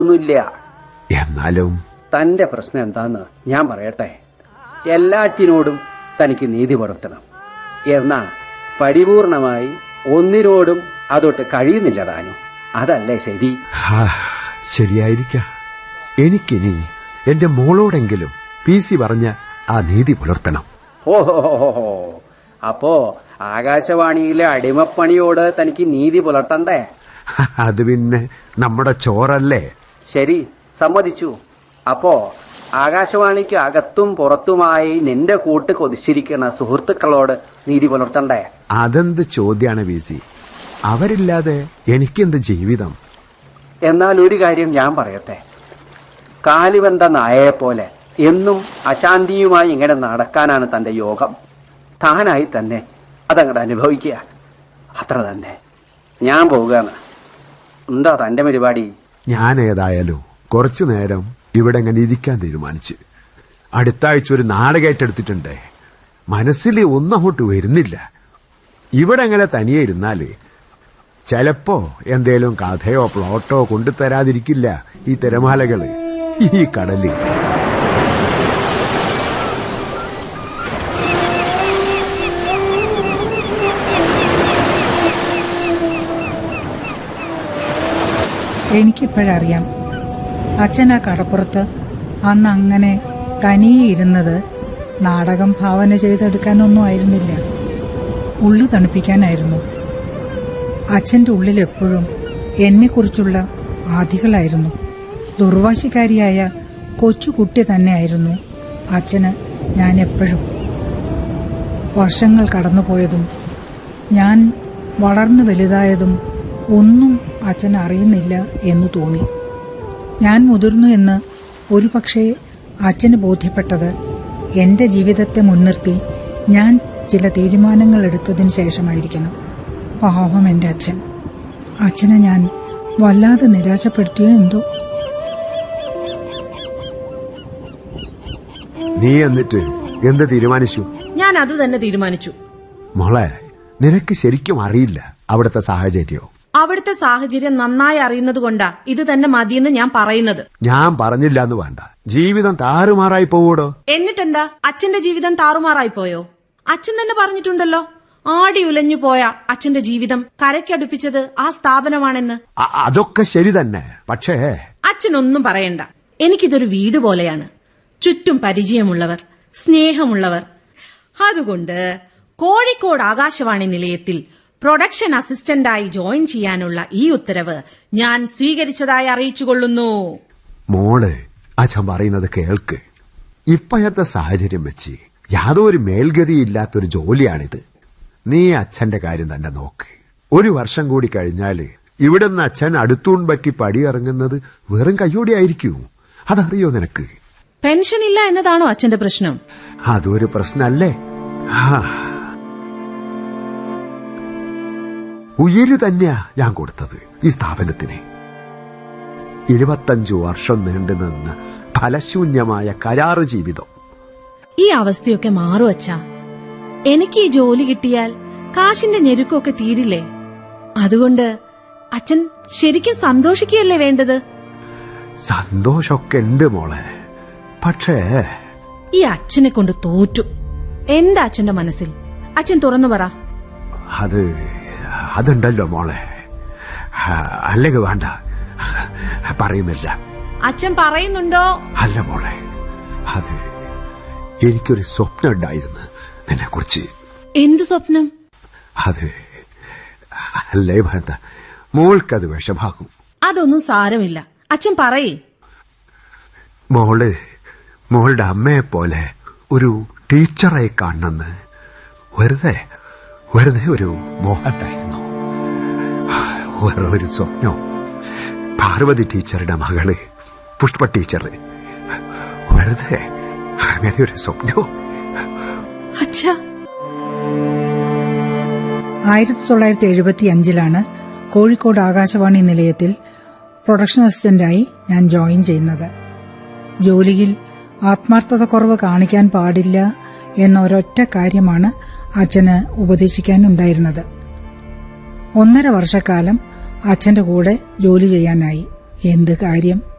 ഒന്നുമില്ല എന്നാലും തന്റെ പ്രശ്നം എന്താന്ന് ഞാൻ പറയട്ടെ എല്ലാറ്റിനോടും തനിക്ക് നീതി പുലർത്തണം എന്നാ പരിപൂർണമായി ഒന്നിനോടും അതൊട്ട് കഴിയുന്നില്ല താനും അതല്ലേ ശരി ഹാ, ശരിയായിരിക്കാം എനിക്കിനി എന്റെ മോളോടെങ്കിലും പി സി പറഞ്ഞ ആ നീതി പുലർത്തണം ഓഹോ അപ്പോ ആകാശവാണിയിലെ അടിമപ്പണിയോട് തനിക്ക് നീതി പുലർത്തണ്ടേ അത് പിന്നെ നമ്മുടെ ചോറല്ലേ ശരി സമ്മതിച്ചു അപ്പോ ആകാശവാണിക്ക് അകത്തും പുറത്തുമായി നിന്റെ കൂട്ട് കൊതിച്ചിരിക്കുന്ന സുഹൃത്തുക്കളോട് നീതി പുലർത്തണ്ടേ അതെന്ത് ചോദ്യാണ് വി സി അവരില്ലാതെ എനിക്കെന്ത് ജീവിതം എന്നാൽ ഒരു കാര്യം ഞാൻ പറയട്ടെ കാലിവന്ത നായയെ പോലെ എന്നും അശാന്തിയുമായി ഇങ്ങനെ നടക്കാനാണ് തന്റെ യോഗം താനായി തന്നെ അതങ്ങോട്ട് അനുഭവിക്കുക അത്ര തന്നെ ഞാൻ പോവുകയാണ് എന്താ തന്റെ പരിപാടി ഞാൻ ഏതായാലും കുറച്ചു നേരം ഇവിടെ ഇങ്ങനെ ഇരിക്കാൻ തീരുമാനിച്ചു അടുത്ത ആഴ്ച ഒരു നാടകേറ്റെടുത്തിട്ടുണ്ട് മനസ്സിൽ ഒന്നും അങ്ങോട്ട് വരുന്നില്ല ഇവിടെ അങ്ങനെ തനിയെ ഇരുന്നാല് ചിലപ്പോ എന്തേലും കഥയോ പ്ലോട്ടോ കൊണ്ടുതരാതിരിക്കില്ല ഈ തിരമാലകള് ഈ കടല് എനിക്കിപ്പോഴറിയാം അച്ഛൻ ആ കടപ്പുറത്ത് അന്ന് അങ്ങനെ തനിയെ ഇരുന്നത് നാടകം ഭാവന ചെയ്തെടുക്കാനൊന്നും ആയിരുന്നില്ല ഉള്ളു തണുപ്പിക്കാനായിരുന്നു അച്ഛൻ്റെ ഉള്ളിൽ എപ്പോഴും എന്നെക്കുറിച്ചുള്ള ആധികളായിരുന്നു ദുർവാശിക്കാരിയായ കൊച്ചുകുട്ടി തന്നെയായിരുന്നു അച്ഛന് ഞാൻ എപ്പോഴും വർഷങ്ങൾ കടന്നുപോയതും ഞാൻ വളർന്നു വലുതായതും ഒന്നും അച്ഛൻ അറിയുന്നില്ല എന്ന് തോന്നി ഞാൻ മുതിർന്നു എന്ന് ഒരുപക്ഷെ അച്ഛന് ബോധ്യപ്പെട്ടത് എന്റെ ജീവിതത്തെ മുൻനിർത്തി ഞാൻ ചില തീരുമാനങ്ങൾ എടുത്തതിന് ശേഷമായിരിക്കണം പാവം എന്റെ അച്ഛൻ അച്ഛനെ ഞാൻ വല്ലാതെ നിരാശപ്പെടുത്തിയോ എന്തോ നീ എന്നിട്ട് എന്ത് തീരുമാനിച്ചു ഞാൻ അത് തന്നെ തീരുമാനിച്ചു മോളെ നിനക്ക് ശരിക്കും അറിയില്ല അവിടുത്തെ സാഹചര്യം അവിടുത്തെ സാഹചര്യം നന്നായി അറിയുന്നത് കൊണ്ടാ ഇത് തന്നെ മതിയെന്ന് ഞാൻ പറയുന്നത് ഞാൻ പറഞ്ഞില്ല എന്ന് വേണ്ട ജീവിതം താറുമാറായി പോവൂടോ എന്നിട്ടെന്താ അച്ഛന്റെ ജീവിതം താറുമാറായി പോയോ അച്ഛൻ തന്നെ പറഞ്ഞിട്ടുണ്ടല്ലോ ആടി ഉലഞ്ഞു പോയ അച്ഛന്റെ ജീവിതം കരയ്ക്കടുപ്പിച്ചത് ആ സ്ഥാപനമാണെന്ന് അ- അതൊക്കെ ശരി തന്നെ പക്ഷേ അച്ഛനൊന്നും പറയണ്ട എനിക്കിതൊരു വീട് പോലെയാണ് ചുറ്റും പരിചയമുള്ളവർ സ്നേഹമുള്ളവർ അതുകൊണ്ട് കോഴിക്കോട് ആകാശവാണി നിലയത്തിൽ പ്രൊഡക്ഷൻ അസിസ്റ്റന്റായി ജോയിൻ ചെയ്യാനുള്ള ഈ ഉത്തരവ് ഞാൻ സ്വീകരിച്ചതായി അറിയിച്ചുകൊള്ളുന്നു മോള് അച്ഛൻ പറയുന്നത് കേൾക്ക് ഇപ്പോഴത്തെ സാഹചര്യം വെച്ച് യാതൊരു മേൽഗതിയില്ലാത്തൊരു ജോലിയാണിത് നീ അച്ഛന്റെ കാര്യം തന്നെ നോക്ക് ഒരു വർഷം കൂടി കഴിഞ്ഞാല് ഇവിടുന്ന് അച്ഛൻ അടുത്തൂൺ പറ്റി പടിയിറങ്ങുന്നത് വെറും കയ്യോടെ അതറിയോ നിനക്ക് പെൻഷൻ ഇല്ല എന്നതാണോ അച്ഛന്റെ പ്രശ്നം അതൊരു പ്രശ്നല്ലേ ആ. ഉയര് തന്നെയാ ഞാൻ കൊടുത്തത് ഈ സ്ഥാപനത്തിന് ഇരുപത്തഞ്ചു വർഷം നീണ്ടു നിന്ന ഫലശൂന്യമായ കരാറ് ജീവിതം ഈ അവസ്ഥയൊക്കെ മാറും അച്ഛാ എനിക്ക് ഈ ജോലി കിട്ടിയാൽ കാശിന്റെ ഞെരുക്കമൊക്കെ തീരില്ലേ അതുകൊണ്ട് അച്ഛൻ ശരിക്കും സന്തോഷിക്കുകയല്ലേ വേണ്ടത് സന്തോഷമൊക്കെ ഉണ്ട് മോളെ പക്ഷേ ഈ അച്ഛനെ കൊണ്ട് തോറ്റു എന്താ അച്ഛന്റെ മനസ്സിൽ അച്ഛൻ തുറന്നു പറ അത് അതുണ്ടല്ലോ മോളെ ആ, അല്ലെങ്കിൽ വേണ്ട പറയുന്നില്ല അച്ഛൻ പറയുന്നുണ്ടോ അല്ല മോളെ അത് എനിക്കൊരു സ്വപ്നം ഉണ്ടായിരുന്നു നിന്നെ കുറിച്ച് എന്ത് സ്വപ്നം അത് അല്ലേ വേണ്ട മോൾക്കത് വിഷമാകും അതൊന്നും സാരമില്ല അച്ഛൻ പറയേ മോള് മോളുടെ അമ്മയെ പോലെ ഒരു ടീച്ചറായി കാണണമെന്ന് വെറുതെ വെറുതെ ഒരു മോഹമുണ്ടായിരുന്നു വേറെ ഒരു സ്വപ്നം പാർവതി ടീച്ചറുടെ മകള് പുഷ്പ ടീച്ചർ വെറുതെ അങ്ങനെ ഒരു സ്വപ്നം അച്ഛാ ആയിരത്തി തൊള്ളായിരത്തി എഴുപത്തി അഞ്ചിലാണ് കോഴിക്കോട് ആകാശവാണി നിലയത്തിൽ പ്രൊഡക്ഷൻ അസിസ്റ്റന്റായി ഞാൻ ജോയിൻ ചെയ്യുന്നത് ജോലിയിൽ ആത്മാർത്ഥത കുറവ് കാണിക്കാൻ പാടില്ല എന്ന ഒരൊറ്റ കാര്യമാണ് അച്ഛന് ഉപദേശിക്കാനുണ്ടായിരുന്നത് ഒന്നര വർഷക്കാലം അച്ഛന്റെ കൂടെ ജോലി ചെയ്യാനായി എന്ത് കാര്യം